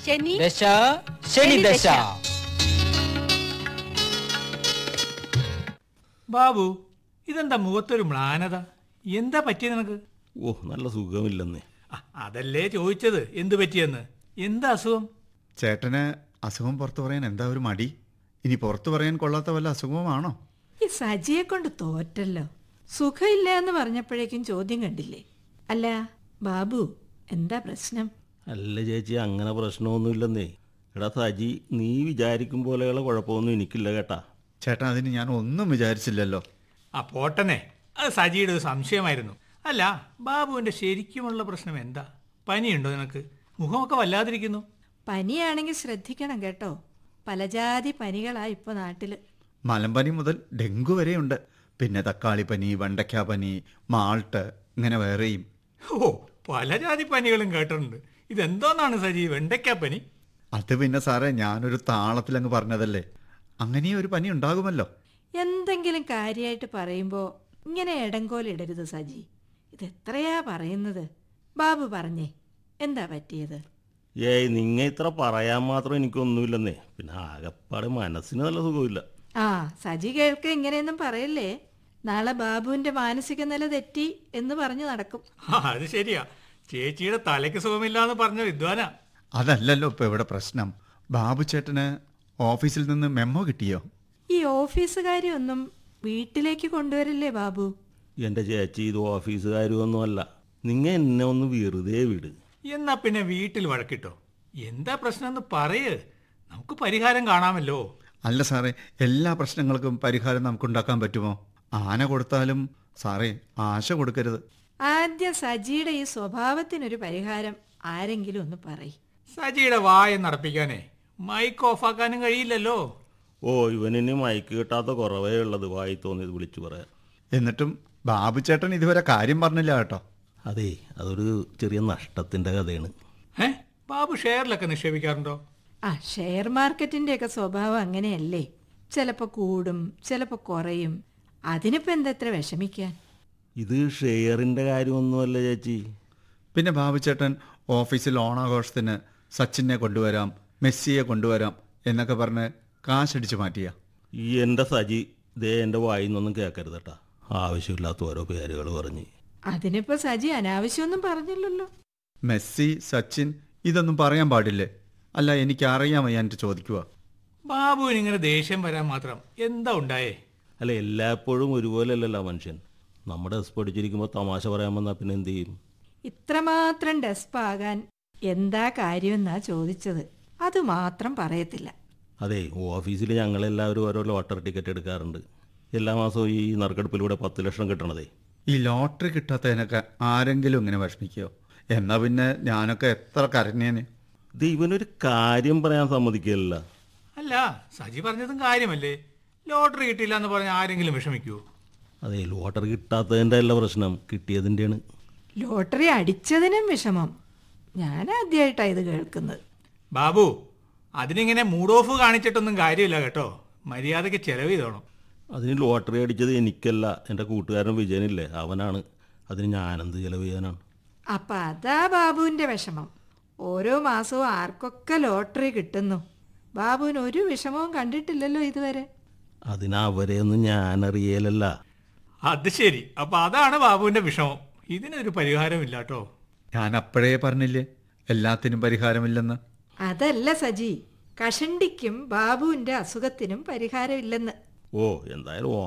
ശനി ദശ ശനി ദശ ബാബു ഇതെന്താ മുഖത്തൊരു മ്ലാനത എന്താ പറ്റിയത് നിനക്ക് ഓ നല്ല സുഖമില്ലെന്നേ ആ, അതല്ലേ ചോദിച്ചത് എന്ത് പറ്റിയെന്ന് എന്താ അസുഖം ചേട്ടന് അസുഖം പുറത്തു പറയാൻ എന്താ ഒരു മടി ഇനി പുറത്തു പറയാൻ കൊള്ളാത്ത വല്ല അസുഖമാണോ ഈ സജിയെ കൊണ്ട് തോറ്റല്ലോ സുഖമില്ല എന്ന് പറഞ്ഞപ്പോഴേക്കും ചോദ്യം കണ്ടില്ലേ അല്ല ബാബു എന്താ പ്രശ്നം അല്ല ചേച്ചി അങ്ങനെ പ്രശ്നമൊന്നുമില്ലെന്നേ എടാ സജി നീ വിചാരിക്കും പോലെയുള്ള കുഴപ്പമൊന്നും എനിക്കില്ല കേട്ടാ ചേട്ടൻ അതിന് ഞാൻ ഒന്നും വിചാരിച്ചില്ലല്ലോ ആ പോട്ടനെ അത് സജിയുടെ ഒരു സംശയമായിരുന്നു അല്ല ബാബുവിന്റെ ശരിക്കുമുള്ള പ്രശ്നം എന്താ പനിയുണ്ടോ നിനക്ക് മുഖമൊക്കെ വല്ലാതിരിക്കുന്നു പനിയാണെങ്കിൽ ശ്രദ്ധിക്കണം കേട്ടോ പലജാതി പനികളാ ഇപ്പൊ നാട്ടില് മലമ്പനി മുതൽ ഡെങ്കു വരെയുണ്ട് പിന്നെ തക്കാളിപ്പനി വെണ്ടയ്ക്കാപ്പനി മാൾട്ട് ഇങ്ങനെ വേറെയും ഓ പല ജാതി പനികളും കേട്ടിട്ടുണ്ട് ഇതെന്തോന്നാണ് സജി വെണ്ടയ്ക്കാപ്പനി അത് പിന്നെ സാറേ ഞാനൊരു താളത്തിലങ്ങ് പറഞ്ഞതല്ലേ അങ്ങനെ ഒരു പനി ഉണ്ടാകുമല്ലോ എന്തെങ്കിലും കാര്യമായിട്ട് പറയുമ്പോ ഇങ്ങനെ ഇടങ്കോലിടരുത് സജി ഇതെത്രയാ പറയുന്നത് ബാബു പറഞ്ഞേ എന്താ പറ്റിയത് ഏയ് നിങ്ങ ഇത്ര പറയാൻ മാത്രം എനിക്കൊന്നുമില്ലെന്നേ പിന്നെ ആകെപ്പാടെ മനസ്സിന് നല്ല സുഖമില്ല ആ സജി കേൾക്ക ഇങ്ങനെയൊന്നും പറയല്ലേ നാളെ ബാബുവിന്റെ മാനസിക നില തെറ്റി എന്ന് പറഞ്ഞു നടക്കും ആ, അത് ശരിയാ ചേച്ചിയുടെ തലയ്ക്ക് സുഖമില്ലാന്ന് പറഞ്ഞ വിദ്വാനാ അതല്ലല്ലോ ഇപ്പൊ ഇവിടെ പ്രശ്നം ബാബു ചേട്ടന് ഓഫീസിൽ നിന്ന് മെമ്മോ കിട്ടിയോ ഈ ഓഫീസുകാരിയൊന്നും വീട്ടിലേക്ക് കൊണ്ടുവരില്ലേ ബാബു എൻ്റെ ചേച്ചി ഇത് ഓഫീസുകാരും അല്ല നിങ്ങ എന്നെ ഒന്ന് വെറുതെ വിട് എന്നാ പിന്നെ വീട്ടിൽ വഴക്കിട്ടോ എന്താ പ്രശ്നം എന്ന് പറയ് നമുക്ക് പരിഹാരം കാണാമല്ലോ അല്ല സാറേ എല്ലാ പ്രശ്നങ്ങൾക്കും പരിഹാരം നമുക്കുണ്ടാക്കാൻ പറ്റുമോ ആന കൊടുത്താലും സാറേ ആശ കൊടുക്കരുത് ആദ്യം സജിയുടെ ഈ സ്വഭാവത്തിനൊരു പരിഹാരം ആരെങ്കിലും ഒന്ന് പറയും സജിയുടെ വായ നടപ്പിക്കാനേ മൈക്ക് ഓഫാക്കാനും കഴിയില്ലല്ലോ ഓ ഇവനിനി മയക്ക് കിട്ടാത്ത കുറവേ ഉള്ളത് വായി തോന്നിയത് വിളിച്ചു പറയാൻ എന്നിട്ടും ബാബു ചേട്ടൻ ഇതുവരെ കാര്യം പറഞ്ഞില്ല കേട്ടോ അതേ അതൊരു ചെറിയ നഷ്ടത്തിൻ്റെ കഥയാണ് ഏ ബാബു ഷെയറിലൊക്കെ നിക്ഷേപിക്കാറുണ്ടോ ആ ഷെയർ മാർക്കറ്റിന്റെയൊക്കെ സ്വഭാവം അങ്ങനെയല്ലേ ചിലപ്പോൾ കൂടും ചിലപ്പോൾ കുറയും അതിനിപ്പോൾ എന്താ എത്ര വിഷമിക്കാൻ ഇത് ഷെയറിൻ്റെ കാര്യമൊന്നുമല്ല ചേച്ചി പിന്നെ ബാബു ചേട്ടൻ ഓഫീസിൽ ഓണാഘോഷത്തിന് സച്ചിനെ കൊണ്ടുവരാം മെസ്സിയെ കൊണ്ടുവരാം എന്നൊക്കെ പറഞ്ഞ് കാശടിച്ച് മാറ്റിയ ഈ എൻ്റെ സജി ദേ എൻ്റെ വായിൽ നിന്നൊന്നും കേൾക്കരുത് കേട്ടാ ആവശ്യമില്ലാത്ത ഓരോ പേരുകൾ പറഞ്ഞ് അതിനിപ്പോൾ സജി അനാവശ്യമൊന്നും പറഞ്ഞില്ലല്ലോ മെസ്സി സച്ചിൻ ഇതൊന്നും പറയാൻ പാടില്ലേ അല്ല എനിക്ക് അറിയാൻ വയ്യാനിട്ട് ചോദിക്കുക ബാബുവിന് ഇങ്ങനെ ദേഷ്യം വരാൻ മാത്രം എന്താ ഉണ്ടായേ അല്ല എല്ലായ്പ്പോഴും ഒരുപോലെ അല്ലല്ലോ മനുഷ്യൻ നമ്മുടെ എസ് പഠിച്ചിരിക്കുമ്പോൾ തമാശ പറയാൻ വന്നാൽ പിന്നെ എന്ത് ചെയ്യും ഇത്രമാത്രം ഡെസ്പാകാൻ എന്താ കാര്യമെന്നാ ചോദിച്ചത് അത് മാത്രം പറയത്തില്ല അതെ ഓഫീസിൽ ഞങ്ങളെല്ലാവരും ഓരോ ലോട്ടറി ടിക്കറ്റ് എടുക്കാറുണ്ട് എല്ലാ മാസവും ഈ നറുക്കെടുപ്പിലൂടെ പത്ത് ലക്ഷം കിട്ടണതേ ഈ ലോട്ടറി കിട്ടാത്തതിനൊക്കെ ആരെങ്കിലും ഇങ്ങനെ വിഷമിക്കുകയോ എന്നാ പിന്നെ ഞാനൊക്കെ എത്ര കരഞ്ഞേന് ഇത് ഇവനൊരു കാര്യം പറയാൻ സമ്മതിക്കില്ല അല്ല സജി പറഞ്ഞതും കാര്യമല്ലേ ലോട്ടറി കിട്ടിയില്ല എന്ന് പറഞ്ഞ ആരെങ്കിലും വിഷമിക്കുവോ അതെ ലോട്ടറി കിട്ടാത്തതിൻ്റെ അല്ല പ്രശ്നം കിട്ടിയതിൻ്റെയാണ് ലോട്ടറി അടിച്ചതിനും വിഷമം ഞാൻ ആദ്യമായിട്ടാണ് ഇത് കേൾക്കുന്നത് ബാബു അതിനിങ്ങനെ മൂഡ് ഓഫ് കാണിച്ചിട്ടൊന്നും കാര്യമില്ല കേട്ടോ മര്യാദയ്ക്ക് ചെലവ് ചെയ്തോണം അതിന് ലോട്ടറി അടിച്ചത് എനിക്കല്ല എൻ്റെ കൂട്ടുകാരൻ വിജയനില്ലേ അവനാണ് അതിന് ഞാനെന്ത് ചിലവ് ചെയ്യാനാണ് അപ്പൊ അതാ ബാബുവിന്റെ വിഷമം ഓരോ മാസവും ആർക്കൊക്കെ ലോട്ടറി കിട്ടുന്നു ബാബുവിന് ഒരു വിഷമവും കണ്ടിട്ടില്ലല്ലോ ഇതുവരെ അതിന് അവരെയൊന്നും ഞാനറിയലല്ല അത് ശരി അപ്പൊ അതാണ് ബാബുവിന്റെ വിഷമം ഇതിനൊരു പരിഹാരമില്ല കേട്ടോ ഞാൻ അപ്പോഴേ പറഞ്ഞില്ലേ എല്ലാത്തിനും പരിഹാരമില്ലെന്ന് അതല്ല സജി കഷണ്ടിക്കും ബാബുവിന്റെ അസുഖത്തിനും പരിഹാരമില്ലെന്ന് ഓ എന്തായാലും